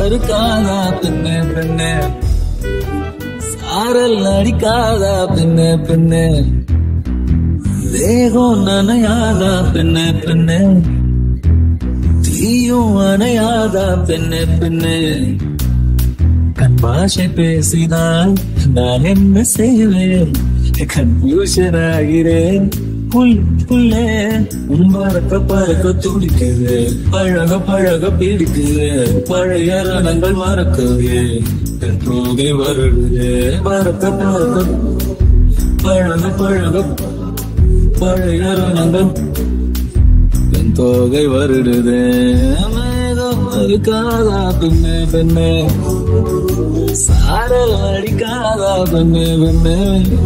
இருக்காதா பெண்ணே பெண்ணே சாரல் அடிக்காதா பெண்ணே பெண்ணே தேகம் நனையாதா பெண்ணே பெண்ணே தீயும் அணையாதா பெண்ணே பெண்ணே கண் பாஷை பேசினால் நான் என்ன செய்வேன் கன்ஃபியூஷன் ஆகிறேன் புல் புல்லே உன் பறக்க பறக்க துடிக்குது பழக பழக பிடிக்குது பழைய ரணங்கள் மறக்குது என் தூகை வருடுது பறக்க பறக்க பழக பழக பழைய ரணங்கள் என் தோகை வருடுது மேகம் இருக்காதா பெண்ணே பெண்ணே சாரல் அடிக்காதா பெண்ணே பெண்ணே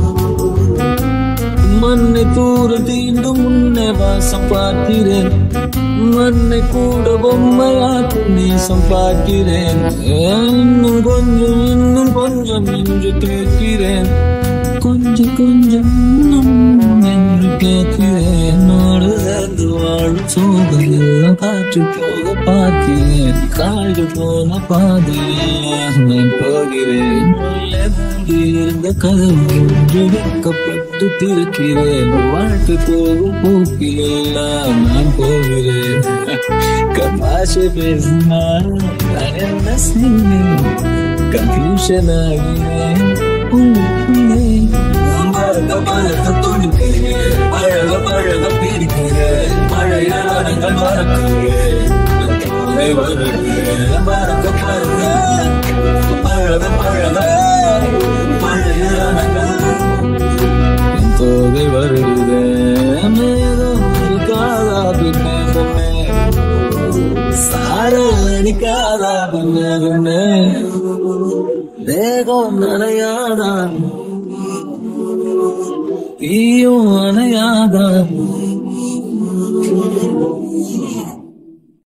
மண்ணை தூர தீண்டும் முன்னே வாசம் பார்க்கிறேன் மண்ணை கூட பொம்மையாக்கும் நேசம் பார்க்கிறேன் இன்னும் கொஞ்சம் இன்னும் கொஞ்சம் என்று கேட்கிறேன் கொஞ்சம் கொஞ்சம் இன்னும் என்று கேட்கிறேன் என்னோடு சேர்ந்து வாழும் சோகையெல்லாம் காற்று போக பார்க்கிறேன் கால்கள் போன பாதையில் நான் போகிறேன் உள்ளே மூடி இருந்த கதவு ஒன்று வைக்கப்பட்டு திறக்கிறேன் வாழ்க்கை போகும் போக்கில் எல்லாம் நான் போகிறேன் கமாஷை பேசினால் நான் என்ன செய்வேன் கன்ஃபியூஷன் ஆகிறேன் உள்ளே பழக பழக துடிக்கிறேன் பழக பழக பிடிக்கிறேன் பழைய நாடங்கள் மறக்கிறேன் வருகிறேன் பறக்க பறக்க பழக பழக பழைய நாடங்கள் என் தோகை வருடுதே மேகம் இருக்காதா பின்னே பின்னே சாரல் அடிக்காதா பின்னே பின்னே தேகம் நனையாதா தீயும் அணையாதா